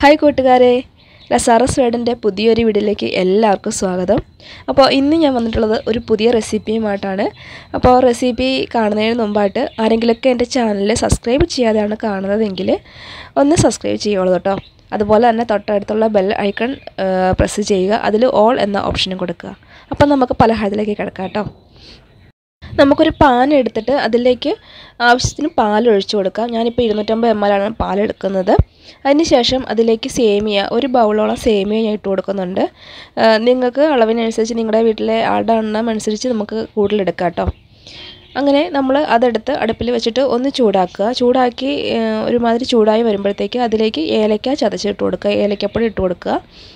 hi കൂട്ടുകാരെ Lazarus വേഡിൻ്റെ പുതിയൊരു വീഡിയോയിലേക്ക് എല്ലാവർക്കും സ്വാഗതം അപ്പോൾ ഇന്ന് ഞാൻ വന്നിട്ടുള്ളത് ഒരു പുതിയ റെസിപ്പിയുമായിട്ടാണ് അപ്പോൾ റെസിപ്പി കാണുന്നതിന് മുമ്പായിട്ട് ആരെങ്കിലുമൊക്കെ എൻ്റെ ചാനൽ സബ്സ്ക്രൈബ് ചെയ്യാതെയാണ് കാണുന്നതെങ്കിൽ ഒന്ന് സബ്സ്ക്രൈബ് ചെയ്യുള്ളൂ കേട്ടോ അതുപോലെ തന്നെ തൊട്ടടുത്തുള്ള ബെൽ ഐക്കൺ പ്രസ് ചെയ്യുക അതിൽ ഓൾ എന്ന ഓപ്ഷനും കൊടുക്കുക അപ്പോൾ നമുക്ക് പലഹാരത്തിലേക്ക് കിടക്കാം കേട്ടോ നമുക്കൊരു പാൻ എടുത്തിട്ട് അതിലേക്ക് ആവശ്യത്തിന് പാൽ ഒഴിച്ചു കൊടുക്കാം ഞാനിപ്പോൾ ഇരുന്നൂറ്റമ്പത് എം ആണ് പാൽ എടുക്കുന്നത് അതിന് ശേഷം അതിലേക്ക് സേമിയ ഒരു ബൗളോളം സേമിയ ഞാൻ ഇട്ട് കൊടുക്കുന്നുണ്ട് നിങ്ങൾക്ക് അളവിനനുസരിച്ച് നിങ്ങളുടെ വീട്ടിലെ ആളുടെ എണ്ണം അനുസരിച്ച് നമുക്ക് കൂടുതലെടുക്കാം കേട്ടോ അങ്ങനെ നമ്മൾ അതെടുത്ത് അടുപ്പിൽ വെച്ചിട്ട് ഒന്ന് ചൂടാക്കുക ചൂടാക്കി ഒരുമാതിരി ചൂടായി വരുമ്പോഴത്തേക്ക് അതിലേക്ക് ഏലക്ക ചതച്ചിട്ട് കൊടുക്കുക ഏലക്കപ്പൊടി ഇട്ട് കൊടുക്കുക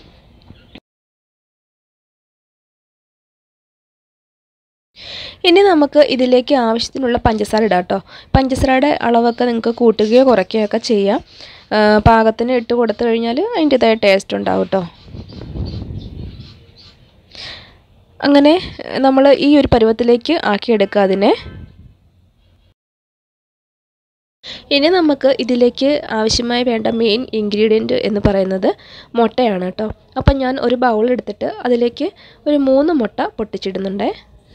ഇനി നമുക്ക് ഇതിലേക്ക് ആവശ്യത്തിനുള്ള പഞ്ചസാര ഇടാം കേട്ടോ പഞ്ചസാരയുടെ അളവൊക്കെ നിങ്ങൾക്ക് കൂട്ടുകയോ കുറയ്ക്കുകയോ ഒക്കെ ചെയ്യാം പാകത്തിന് ഇട്ട് കൊടുത്തു കഴിഞ്ഞാൽ അതിൻ്റെതായ ടേസ്റ്റ് ഉണ്ടാവും കേട്ടോ അങ്ങനെ നമ്മൾ ഈ ഒരു പരുവത്തിലേക്ക് ആക്കിയെടുക്കുക അതിനെ ഇനി നമുക്ക് ഇതിലേക്ക് ആവശ്യമായി വേണ്ട മെയിൻ ഇൻഗ്രീഡിയൻറ്റ് എന്ന് പറയുന്നത് മുട്ടയാണ് കേട്ടോ അപ്പം ഞാൻ ഒരു ബൗൾ എടുത്തിട്ട് അതിലേക്ക് ഒരു മൂന്ന് മുട്ട പൊട്ടിച്ചിടുന്നുണ്ടേ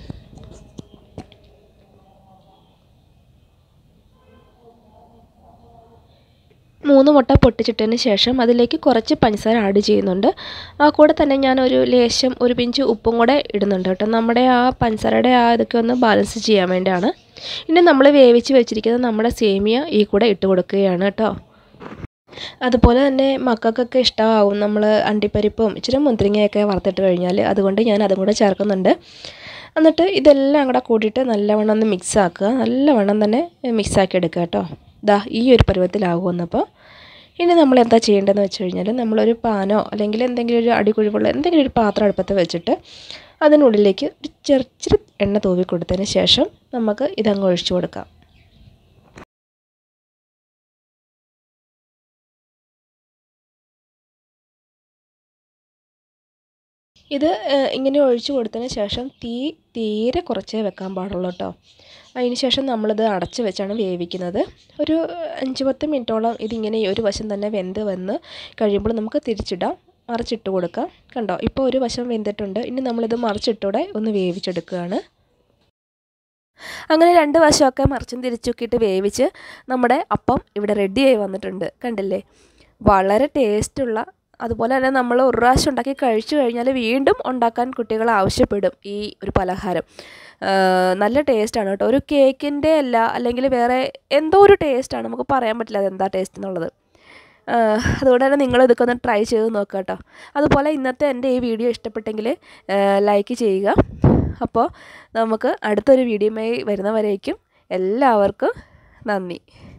മൂന്ന് മുട്ട പൊട്ടിച്ചിട്ടതിന് ശേഷം അതിലേക്ക് കുറച്ച് പഞ്ചസാര ആഡ് ചെയ്യുന്നുണ്ട് ആ കൂടെ തന്നെ ഞാൻ ഒരു ലേശം ഒരു പിഞ്ച് ഉപ്പും കൂടെ ഇടുന്നുണ്ട് കേട്ടോ നമ്മുടെ ആ പഞ്ചസാരയുടെ ആ ഇതൊക്കെ ഒന്ന് ബാലൻസ് ചെയ്യാൻ വേണ്ടിയാണ് ഇനി നമ്മൾ വേവിച്ച് വെച്ചിരിക്കുന്ന നമ്മുടെ സേമിയ ഈ കൂടെ ഇട്ട് കൊടുക്കുകയാണ് കേട്ടോ അതുപോലെ തന്നെ മക്കൾക്കൊക്കെ ഇഷ്ടമാവും നമ്മൾ അണ്ടിപ്പരിപ്പും ഇച്ചിരി മുന്തിരിങ്ങയൊക്കെ വറുത്തിട്ട് കഴിഞ്ഞാൽ അതുകൊണ്ട് ഞാൻ അതും കൂടെ ചേർക്കുന്നുണ്ട് എന്നിട്ട് ഇതെല്ലാം കൂടെ കൂട്ടിയിട്ട് നല്ലവണ്ണം ഒന്ന് മിക്സ് ആക്കുക നല്ലവണ്ണം തന്നെ മിക്സ് ആക്കി എടുക്കുക കേട്ടോ ദാ ഈ ഒരു പരുവത്തിലാകുമെന്നപ്പോൾ ഇനി നമ്മൾ എന്താ ചെയ്യേണ്ടതെന്ന് വെച്ച് കഴിഞ്ഞാൽ നമ്മളൊരു പാനോ അല്ലെങ്കിൽ എന്തെങ്കിലും ഒരു അടികുഴിവുള്ള എന്തെങ്കിലും ഒരു പാത്രം അടുപ്പത്ത് വെച്ചിട്ട് അതിനുള്ളിലേക്ക് ഒരു ചെറിച്ചിരി എണ്ണ തൂവി കൊടുത്തതിന് ശേഷം നമുക്ക് ഇതങ്ങ് ഒഴിച്ചു കൊടുക്കാം ഇത് ഇങ്ങനെ ഒഴിച്ചു കൊടുത്തതിന് ശേഷം തീ തീരെ കുറച്ചേ വെക്കാൻ പാടുള്ളൂ കേട്ടോ അതിന് ശേഷം നമ്മളിത് അടച്ച് വെച്ചാണ് വേവിക്കുന്നത് ഒരു അഞ്ച് പത്ത് മിനിറ്റോളം ഇതിങ്ങനെ ഒരു വശം തന്നെ വെന്ത് വന്ന് കഴിയുമ്പോൾ നമുക്ക് തിരിച്ചിടാം മറിച്ചിട്ട് കൊടുക്കാം കണ്ടോ ഇപ്പോൾ ഒരു വശം വെന്തിട്ടുണ്ട് ഇനി നമ്മളിത് മറിച്ചിട്ടൂടെ ഒന്ന് വേവിച്ചെടുക്കുകയാണ് അങ്ങനെ രണ്ട് വശമൊക്കെ മറിച്ചും തിരിച്ചൊക്കെയിട്ട് വേവിച്ച് നമ്മുടെ അപ്പം ഇവിടെ റെഡിയായി വന്നിട്ടുണ്ട് കണ്ടില്ലേ വളരെ ടേസ്റ്റുള്ള അതുപോലെ തന്നെ നമ്മൾ ഒരു പ്രാവശ്യം ഉണ്ടാക്കി കഴിച്ചു കഴിഞ്ഞാൽ വീണ്ടും ഉണ്ടാക്കാൻ കുട്ടികൾ ആവശ്യപ്പെടും ഈ ഒരു പലഹാരം നല്ല ടേസ്റ്റാണ് കേട്ടോ ഒരു കേക്കിൻ്റെ അല്ല അല്ലെങ്കിൽ വേറെ എന്തോ ഒരു ടേസ്റ്റാണ് നമുക്ക് പറയാൻ പറ്റില്ല അതെന്താ ടേസ്റ്റ് എന്നുള്ളത് അതുകൊണ്ട് തന്നെ നിങ്ങൾ ഇതൊക്കെ ഒന്ന് ട്രൈ ചെയ്ത് നോക്കുക കേട്ടോ അതുപോലെ ഇന്നത്തെ എൻ്റെ ഈ വീഡിയോ ഇഷ്ടപ്പെട്ടെങ്കിൽ ലൈക്ക് ചെയ്യുക അപ്പോൾ നമുക്ക് അടുത്തൊരു വീഡിയോയുമായി വരുന്നവരേക്കും എല്ലാവർക്കും നന്ദി